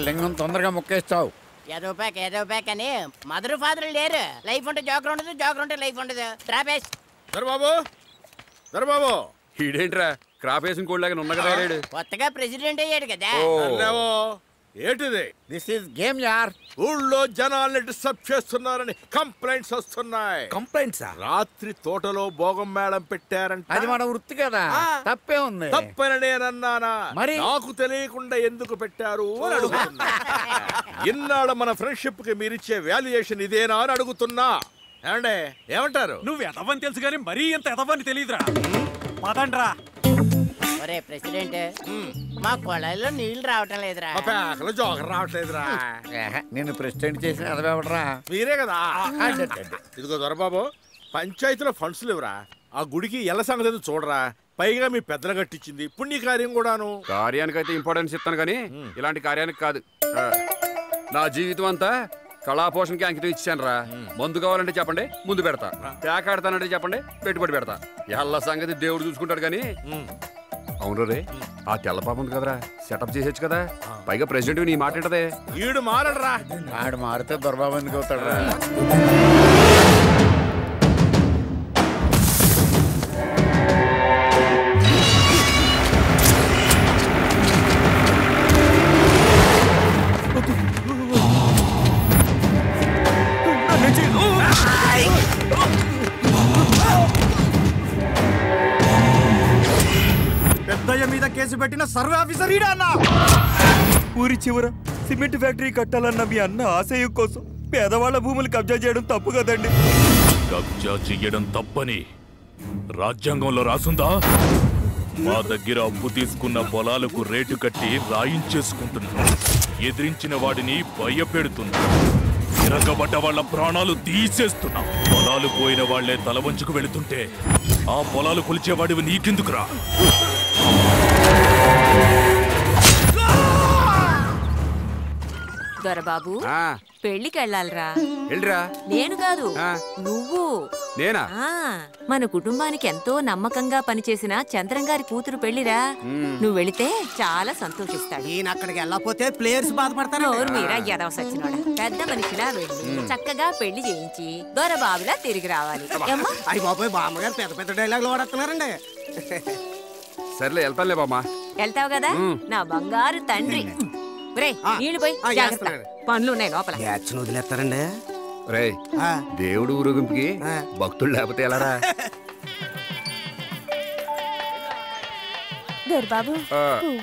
లింగం తొందరగా మొక్కేస్తావు ఏదో ప్యాక్ ఏదో ప్యాక్ అని మదర్ ఫాదర్ లేరు లైఫ్ ఉంటే జోకర్ ఉండదు జోకర్ ఉంటే లైఫ్ ఉండదు ట్రాపేస్ దొరబాబు దొరబాబు ఈడేంట్రా క్రాప్ వేసిన కోళ్ళగా ఉన్న కదా రేడు కొత్తగా ప్రెసిడెంట్ అయ్యాడు కదా అల్లేవో ఏంటిది దిస్ ఈస్ గేమ్ యార్ ఊళ్ళో జనాల్ని డిస్టర్బ్ చేస్తున్నారని కంప్లైంట్స్ వస్తున్నాయి కంప్లైంట్సా రాత్రి తోటలో భోగం మేళం పెట్టారంట అది మన వృత్తి కదా తప్పే ఉంది తప్పని నేనన్నానా మరి? నాకు తెలియకుండా ఎందుకు పెట్టారు అని అడుగుతున్నా ఇన్నాళ్ళ మన ఫ్రెండ్షిప్ కి మీరిచ్చే వాల్యుయేషన్ ఇదేనా అని అడుగుతున్నా ఏమండే ఏమంటారు నువ్వు ఎదవని తెలుసు కానీ మరీ ఎంత ఎదవని తెలియదురా పదండ్రా ఒరే ప్రెసిడెంట్ మా కొళాయిలో నీళ్లు రావటం లేదురా మా పేకలో జోకర్ రావట్లేదురా ఏహ, నిన్ను ప్రెసిడెంట్ చేసిన అదవెవడరా మీరే కదా ఇదిగో దొరబాబు పంచాయతీలో ఫండ్స్ లేవురా ఆ గుడికి ఎల్ల సంగతి ఏదో చూడరా పైగా మీ పెద్దలు కట్టించింది పుణ్యకార్యం కూడాను కార్యానికైతే ఇంపార్టెన్స్ ఇస్తాను కానీ ఇలాంటి కార్యానికి కాదు ఆ, నా జీవితం అంతా కళాపోషణకి అంకితం ఇచ్చాను రా మందు కావాలంటే చెప్పండి ముందు పెడతా పేకాడతానంటే చెప్పండి పెట్టుబడి పెడతా ఎల్ల సంగతి దేవుడు చూసుకుంటాడు కానీ అవును రే ఆ తెల్ల పాప ఉంది కదరా సెటప్ చేసేచ్చు కదా పైగా ప్రెసిడెంట్ నీ మాట ఏంటదే ఈడు మారడరా ఆడు మారితే దొరబాబు ఎందుకు అవుతాడురా పెద్దయ్య మీద కేసు పెట్టిన సర్వే ఆఫీసర్ ఈడా అన్న ఊరి చివర సిమెంట్ ఫ్యాక్టరీ కట్టాలన్న మీ అన్న ఆశయం కోసం పేదవాళ్ళ భూములు కబ్జా చేయడం తప్పు కదండి కబ్జా చెయ్యడం తప్పని రాజ్యాంగంలో రాసుందా మా దగ్గర అప్పు తీసుకున్న పొలాలకు రేటు కట్టి రాయించేసుకుంటున్నా ఎదిరించిన వాడిని భయపెడుతున్నా తిరగబడ్డ వాళ్ళ ప్రాణాలు తీసేస్తున్నా పొలాలు పోయిన వాళ్లే తల వంచుకు వెళుతుంటే ఆ పొలాలు కొలిచేవాడివి నీకెందుకురా దొరబాబు ఆ, పెళ్లికి వెళ్ళాలిరా వెళ్ళిరా నేను కాదు ఆ. నువ్వు నేనా ఆ మన కుటుంబానికి ఎంతో నమ్మకంగా పనిచేసిన చంద్రం గారి కూతురు పెళ్లిరా నువ్వు వెళితే చాలా సంతోషిస్తాడు ఈయన అక్కడికి వెళ్ళకపోతే ప్లేయర్స్ బాధపడతారు నోరు మీరా ఎదవ సచ్చినోడా పెద్ద మనిషిలా వెళ్ళి చక్కగా పెళ్లి చేయించి దొరబాబులా తిరిగి రావాలి ఏమ్మా అయ్యి బాబోయ్ బామ్మగారు పెద్ద పెద్ద డైలాగులు వాడుతున్నారండి సర్లే వెళ్తానులే బామ్మా వెళ్తావు కదా నా బంగారు తండ్రి రే ఆ, నీళ్ళు పోయి ఆ, జాగ్రత్త చేస్తున్నాను. పనులు ఉన్నాయి లోపల యాక్షన్ వదిలేస్తారండి రే ఆ, దేవుడు ఊరేగింపుకి ఆ. భక్తులు లేకపోతే ఎలారా దొరబాబు ఆ.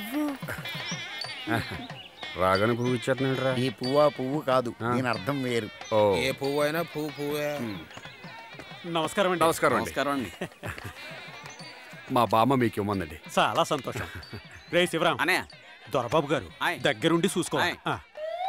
రాగానే పువ్వు ఇచ్చేస్తున్నాడు రా ఈ పువ్వు ఆ పువ్వు కాదు దీని అర్థం వేరు ఓ ఏ పువ్వు అయినా పువ్వు పువ్వే నమస్కారం అండి నమస్కారం అండి నమస్కారం అండి మా బామ్మ మీకు ఇవ్వమందండి చాలా సంతోషం రే శివరాం అనే దొరబాబు గారు ఆయ్. దగ్గరుండి చూసుకోవాలి ఆయ్. ఆ,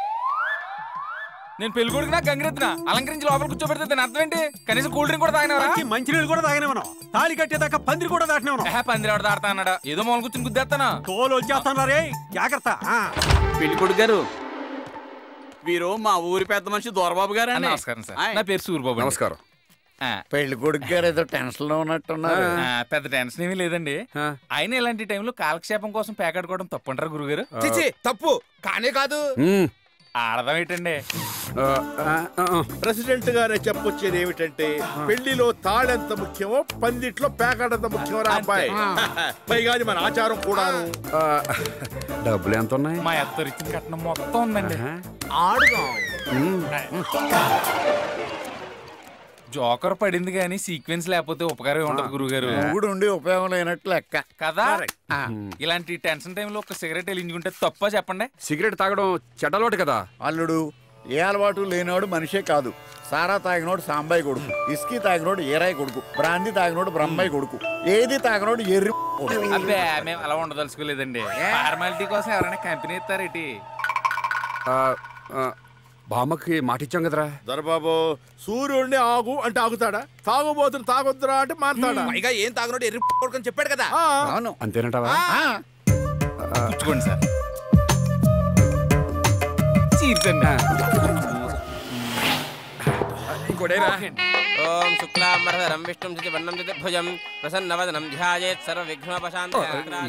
నేను పెళ్లి కొడుకునా గంగిరెత్తున అలంకరించి లోపల కూర్చోబెడితే దాని అర్థం ఏంటి కనీసం కూల్ డ్రింక్ కూడా తాగినవరా మంచి మంచినీళ్ళు కూడా తాగినవను తాళి కట్టేదాకా పందిరి కూడా దాటినవను పందిరి ఎవడ దాడతా అన్నాడు ఏదో మొదలు కూర్చొని గుద్దేస్తాను తోలు వచ్చేస్తాను రే జాగ్రత్త ఆ. పెళ్లి కొడుకు గారు వీరు మా ఊరి పెద్ద మనిషి దొరబాబు గారు అండి నమస్కారం సార్ నా పేరు సూర్యబాబు అండి. నమస్కారం ఆ, పెళ్లి కొడుకు గారు ఏదో టెన్షన్ లో ఉన్నట్టున్నారు ఆ, పెద్ద టెన్షన్ ఏమీ లేదండి ఆ. అయినా ఇలాంటి టైంలో కాలక్షేపం కోసం పేకాడుకోవడం తప్పంటారా గురుగారు చిచి తప్పు కానే కాదు ఉమ్. ఆడదాం ఏంటండి ఆ, ఆ, ఆ, ఆ. ప్రెసిడెంట్ గారే చెప్పొచ్చేది ఏమిటంటే పెళ్లిలో తాళెంత ముఖ్యమో పందిట్లో పేకాడంత ముఖ్యమో రా అబ్బాయి పైగా అది మన ఆచారం కూడాను ఆ, డబ్బులు ఎంత ఉన్నాయి మా అత్తరు ఇచ్చిన కట్నం మొత్తం ఉందండి ఆ? ఆడుదాం ఉమ్. జోకర్ పడింది కానీ సీక్వెన్స్ లేకపోతే ఉపకారం ఉండదు గురుగారు మొగుడు ఉండి ఉపయోగం లేనట్లు లెక్క కదా ఆ, ఇలాంటి టెన్షన్ టైంలో ఒక సిగరెట్ వెలించుకుంటే తప్ప చెప్పండి సిగరెట్ తాగడం చెడ్డలోటు కదా అల్లుడు ఏ అలవాటు లేనివాడు మనిషే కాదు సారా తాగినోడు సాంబాయి కొడుకు ఇస్కీ తాగినోడు ఏరాయి కొడుకు బ్రాందీ తాగినోడు బ్రహ్మాయి కొడుకు ఏది తాగినోడు ఎర్రి కొడుకు అబ్బే మేము అలా ఉండదలుచుకోలేదండి ఫార్మాలిటీ కోసం ఎవరైనా కంపెనీ ఇస్తారేటి ఆ, ఆ, బామ్మకి మాట ఇచ్చాం కదరా దొరబాబు సూర్యుడిని ఆగు అంటే ఆగుతాడా తాగుబోతుని తాగొద్దురా అంటే మారుతాడా పైగా ఏం తాగనోడు ఎర్రి కొడుకుని చెప్పాడు కదా ఆ, అవును అంతేనంటావా ఆ, పుచ్చుకోండి సార్ చీర్చండి ఇంకోటేరా ఓం శుక్లాంబరధరం విష్ణుం చితి వర్ణం చితి భుజం ప్రసన్నవదనం ధ్యాయేత్ సర్వ విఘ్నోపశాంతి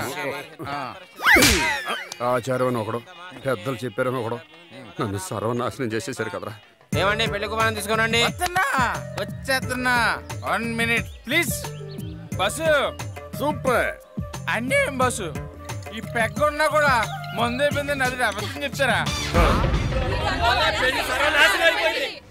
ఆచారం అని ఒకడు పెద్దలు చెప్పారని ఒకడు నన్ను సర్వనాశనం చేసేసారు కదరా ఏమండి పెళ్లి కుమారం తీసుకోనండి వచ్చేస్తున్నా one minute please bus super అన్నీ బస్సు ఈ పెగ్గ ఉన్నా కూడా ముందే పోయింది నది అబద్ధం చెప్తారా పెళ్లి సర్వనాశనం అయిపోయింది